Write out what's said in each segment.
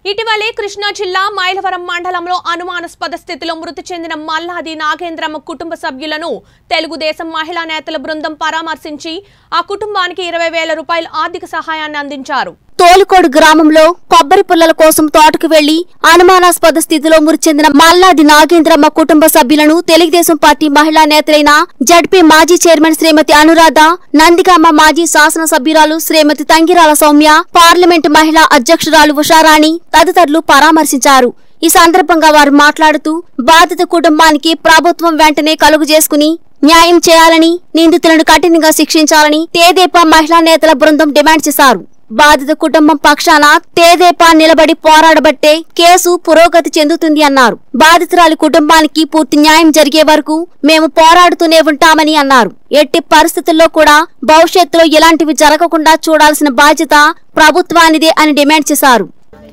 ఇటీవలే కృష్ణా జిల్లా మైలవరం మండలంలో అనుమానాస్పద స్థితిలో మృతి చెందిన మల్లాది నాగేంద్రమ్మ కుటుంబ సభ్యులను తెలుగుదేశం మహిళా నేతల బృందం పరామర్శించి ఆ కుటుంబానికి ఇరవై వేల రూపాయల ఆర్థిక సహాయాన్ని అందించారు తోలుకోడు గ్రామంలో కొబ్బరి పుల్లల కోసం తోటకు వెళ్లి అనుమానాస్పద స్థితిలో మృతి చెందిన మల్లాది నాగేంద్రమ్మ కుటుంబ సభ్యులను తెలుగుదేశం పార్టీ మహిళా నేతలైన జడ్పీ మాజీ చైర్మన్ శ్రీమతి అనురాధ నందిగామ మాజీ శాసనసభ్యురాలు శ్రీమతి తంగిరాల సౌమ్య పార్లమెంటు మహిళా అధ్యక్షురాలు ఉషారాణి తదితరులు పరామర్శించారు ఈ సందర్భంగా వారు మాట్లాడుతూ బాధిత కుటుంబానికి ప్రభుత్వం వెంటనే కలుగు చేసుకుని న్యాయం చేయాలని నిందితులను కఠినంగా శిక్షించాలని తేదేపా మహిళా నేతల బృందం డిమాండ్ చేశారు బాధిత కుటుంబం పక్షాన తేదేపా నిలబడి పోరాడబట్టే కేసు పురోగతి చెందుతుంది అన్నారు బాధితురాలి కుటుంబానికి పూర్తి న్యాయం జరిగే వరకు మేము పోరాడుతూనే ఉంటామని అన్నారు ఎట్టి పరిస్థితుల్లో కూడా భవిష్యత్తులో ఇలాంటివి జరగకుండా చూడాల్సిన బాధ్యత ప్రభుత్వానిదే అని డిమాండ్ చేశారు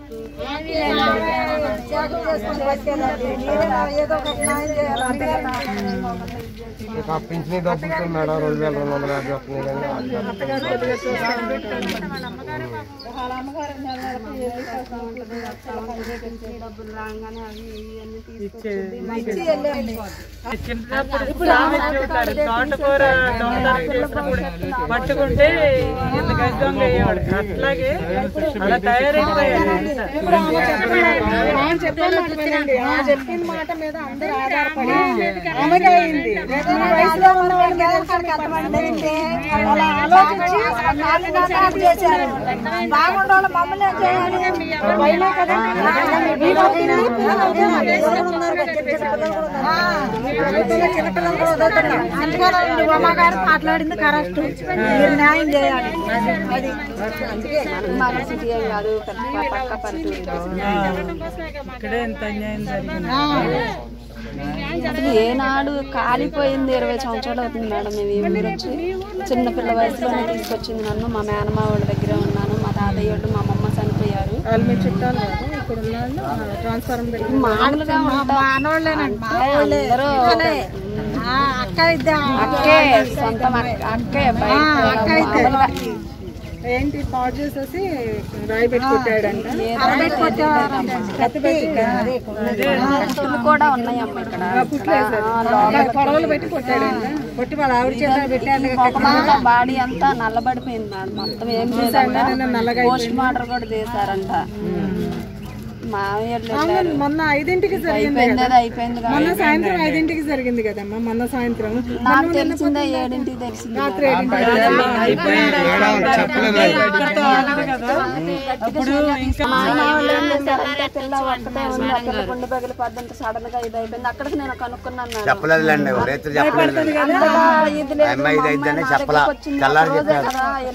ఇంకా పింఛనీ డబ్బులు మేడం రెండు వేల రెండు వందల యాభై వస్తున్నాయి కానీ అది చిన్నప్పుడు సామెత చెబుతారు తోటకూర దొంగతనం చేసినప్పుడు పట్టుకుంటే ఎందుకు దొంగ అయ్యేవాడు అట్లాగే అలా తయారైపోయాడు చెప్పిన మాట మీద అందరూ ఆధారపడి ఆమెగా అయింది ఈ వయసులో ఉన్న వాళ్ళకి ఎవరికి అర్థమైందంటే అలా ఆలోచించి నాలుగు నాటకాలు చేశారు బాగుండాలి మమ్మల్ని ఏం చేయాలి భయమే కదా మీకు అవుతుంది, పిల్లలు అవుతున్నారు. ఎవరు ఉన్నారు కదా, చిన్న చిన్న పిల్లలు కూడా ఉన్నారు. ఆ, పిల్లలు చిన్న పిల్లలు కూడా వదులుతున్నారు. అందుకని ఉమాగారు మాట్లాడింది కరెక్ట్ మీరు న్యాయం చేయాలి అది ఇక్కడే ఎంత అన్యాయం జరిగింది అసలు ఏనాడు కాలిపోయింది ఇరవై సంవత్సరాలు అవుతుంది మేడం మేము ఈ ఊరు వచ్చి చిన్నపిల్ల వయసులోనే తీసుకొచ్చింది నన్ను మా మేనమా వాళ్ళ దగ్గరే ఉన్నాను మా తాతయ్య వాళ్ళు మా అమ్మమ్మ చనిపోయారు వాళ్ళు మీ చుట్టాలు కాదు ఇక్కడ ఉన్న ట్రాన్స్ఫార్మర్ దగ్గర మామూలుగా ఉంటాం అందరూ అక్క ఇద్దరు అక్కే సొంతం అక్క- అక్కే బయట మామూలుగా ఏంటి పాడు చేసేసి రాయి పెట్టి కొట్టాడంట పుట్టులు కూడా ఉన్నాయి అమ్మ ఇక్కడ పొడవలు పెట్టి కొట్టాడంట కొట్టి వాళ్ళ ఆవిడ చేత పెట్టాడు మొఖమంతా బాడీ అంతా నల్లబడిపోయింది మేడం మొత్తం ఏం లేదంట పోస్ట్ మార్టం కూడా చేశారంట మామయ్య వెళ్ళారు మొన్న ఐదింటికి జరిగింది అయిపోయింది అది అయిపోయింది కదా. మొన్న సాయంత్రం ఐదింటికి జరిగింది కదమ్మా మొన్న సాయంత్రం నాకు తెలిసిందే ఏడింటికి తెలిసింది రాత్రి ఐదింటికి ఇక్కడితో ఆగదు కదా అప్పుడు ఇంకా మా ఆయన వాళ్ళు ఏం చేశారంటే పిల్ల ఒక్కటే ఉంది ఆ పిల్ల గుండె పగిలి పద్దంత సడన్ గా ఇది అయిపోయింది అక్కడికి నేను కనుక్కున్నాను మేడం. చెప్పలేదులేండి రైతులు చెప్పలేదు అంతగా ఇది లేదు, అమ్మాయి ఇది మా అయితేనే అమ్మాయి నా చెప్పలా దగ్గరికి వచ్చింది తెల్లారి ఒక రోజే చెప్పారు కదా